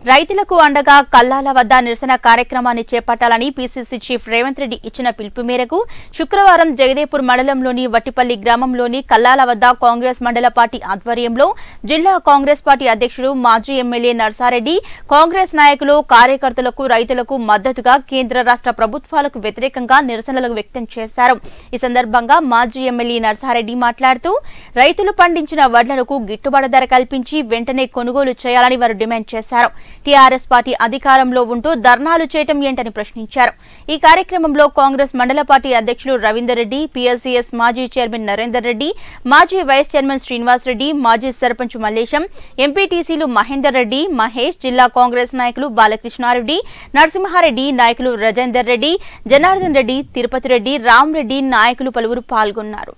రైతులకు అండగా కల్లాల వద్ద నిరసన కార్యక్రమాన్ని చేపట్టాలని పీసీసీ చీఫ్ రేవంత్ రెడ్డి ఇచ్చిన పిలుపు మేరకు శుక్రవారం జగదేపూర్ మండలంలోని వట్టిపల్లి గ్రామంలోని కల్లాల వద్ద కాంగ్రెస్ మండల పార్టీ ఆధ్వర్యంలో జిల్లా కాంగ్రెస్ పార్టీ అధ్యక్షుడు మాజీ ఎమ్మెల్యే నర్సారెడ్డి కాంగ్రెస్ నాయకులు కార్యకర్తలకు రైతులకు మద్దతుగా కేంద్ర రాష్ట్ర ప్రభుత్వాలకు వ్యతిరేకంగా నిరసనలు వ్యక్తం చేశారు ఈ సందర్భంగా మాజీ ఎమ్మెల్యే నర్సారెడ్డి మాట్లాడుతూ రైతులు పండించిన వడ్లకు గిట్టుబాటు ధర కల్పించి వెంటనే కొనుగోలు చేయాలని వారు డిమాండ్ చేశారు టీఆర్ఎస్ పార్టీ అధికారంలో ఉంటూ ధర్నాలు చేయటం ఏంటని ప్రశ్నించారు ఈ కార్యక్రమంలో కాంగ్రెస్ మండల పార్టీ అధ్యక్షులు రవీందర్ రెడ్డి పీఎల్సీఎస్ మాజీ చైర్మన్ నరేందర్ రెడ్డి మాజీ వైస్ చైర్మన్ శ్రీనివాస్ రెడ్డి మాజీ సర్పంచ్ మల్లేశం ఎంపీటీసీలు మహేందర్ రెడ్డి మహేష్ జిల్లా కాంగ్రెస్ నాయకులు బాలకృష్ణారెడ్డి నరసింహారెడ్డి నాయకులు రజేందర్ రెడ్డి జనార్దన్ రెడ్డి తిరుపతి రెడ్డి రామరెడ్డి నాయకులు పలువురు పాల్గొన్నారు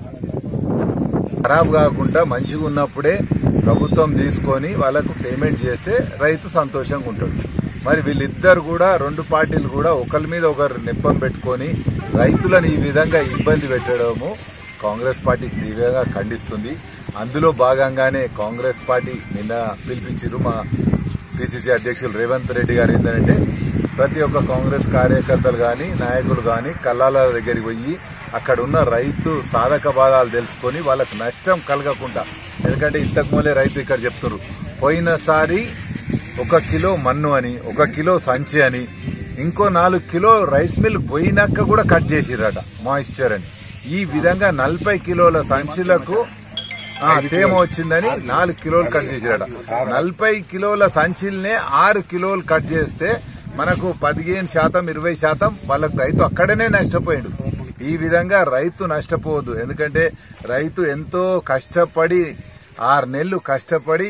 ఖరాబ్ కాకుండా మంచిగా ఉన్నప్పుడే ప్రభుత్వం తీసుకొని వాళ్ళకు పేమెంట్ చేస్తే రైతు సంతోషంగా ఉంటాడు మరి వీళ్ళిద్దరు కూడా రెండు పార్టీలు కూడా ఒకరి మీద ఒకరు నెప్పం పెట్టుకొని రైతులను ఈ విధంగా ఇబ్బంది పెట్టడము కాంగ్రెస్ పార్టీ తీవ్రంగా ఖండిస్తుంది అందులో భాగంగానే కాంగ్రెస్ పార్టీ నిన్న పిలిపించారు మా పిసిసి అధ్యక్షులు రేవంత్ రెడ్డి గారు ఏంటంటే ప్రతి ఒక్క కాంగ్రెస్ కార్యకర్తలు కానీ నాయకులు కానీ కల్లాల దగ్గరికి పోయి అక్కడ ఉన్న రైతు సాధక బాధాలు తెలుసుకొని వాళ్ళకు నష్టం కలగకుండా ఎందుకంటే ఇంతకు మూలే రైతు ఇక్కడ చెప్తున్నారు పోయినసారి ఒక కిలో మన్ను అని ఒక కిలో సంచి అని ఇంకో నాలుగు కిలో రైస్ మిల్ పోయినాక కూడా కట్ చేసిరట మాయిశ్చర్ అని ఈ విధంగా నలభై కిలోల సంచులకు ఆ, తేమ వచ్చిందని నాలుగు కిలోలు కట్ చేసిరట నలభై కిలోల సంచిల్నే ఆరు కిలోలు కట్ చేస్తే మనకు పదిహేను శాతం ఇరవై శాతం వాళ్ళకు రైతు అక్కడనే నష్టపోయాడు ఈ విధంగా రైతు నష్టపోవద్దు ఎందుకంటే రైతు ఎంతో కష్టపడి ఆరు నెలలు కష్టపడి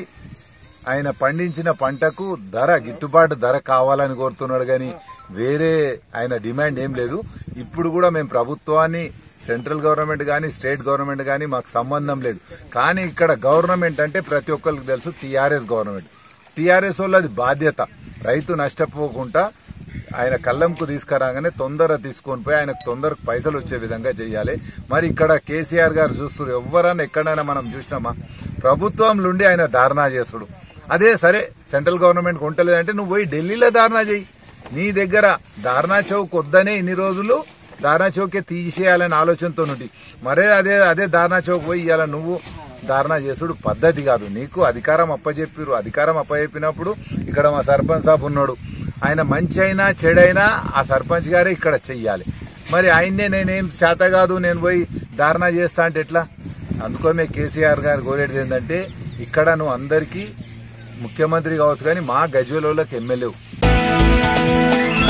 ఆయన పండించిన పంటకు ధర గిట్టుబాటు ధర కావాలని కోరుతున్నాడు కానీ వేరే ఆయన డిమాండ్ ఏం లేదు ఇప్పుడు కూడా మేము ప్రభుత్వాన్ని సెంట్రల్ గవర్నమెంట్ కానీ స్టేట్ గవర్నమెంట్ కానీ మాకు సంబంధం లేదు కానీ ఇక్కడ గవర్నమెంట్ అంటే ప్రతి ఒక్కరికి తెలుసు టీఆర్ఎస్ గవర్నమెంట్ టీఆర్ఎస్ వాళ్ళది బాధ్యత రైతు నష్టపోకుండా ఆయన కళ్ళంకు తీసుకురాగానే తొందర తీసుకొని పోయి ఆయనకు తొందరకు పైసలు వచ్చే విధంగా చేయాలి మరి ఇక్కడ కేసీఆర్ గారు చూస్తున్నారు ఎవరన్నా ఎక్కడైనా మనం చూసినామా ప్రభుత్వం నుండి ఆయన ధారణా చేసుడు అదే సరే సెంట్రల్ గవర్నమెంట్ కొంటలేదంటే నువ్వు పోయి ఢిల్లీలో ధారణా చేయి నీ దగ్గర ధారణా చౌక్ వద్దనే ఇన్ని రోజులు ధారణా చౌకే తీసేయాలనే ఆలోచనతో నుండి మరే అదే అదే ధారణా చౌక్ పోయి ఇవాళ నువ్వు ధారణ చేసుడు పద్ధతి కాదు నీకు అధికారం అప్పచెప్పిరు అధికారం అప్పచెప్పినప్పుడు ఇక్కడ మా సర్పంచ్ సాబ్ ఉన్నాడు ఆయన మంచి అయినా చెడైనా ఆ సర్పంచ్ గారే ఇక్కడ చెయ్యాలి మరి ఆయన్నే నేనేం చేత కాదు నేను పోయి ధారణ చేస్తా అంటే ఎట్లా అందుకోమే కేసీఆర్ గారు కోరేది ఏంటంటే ఇక్కడ నువ్వు అందరికీ ముఖ్యమంత్రి కావచ్చు కానీ మా గజ్వేల్ వాళ్ళకి ఎమ్మెల్యే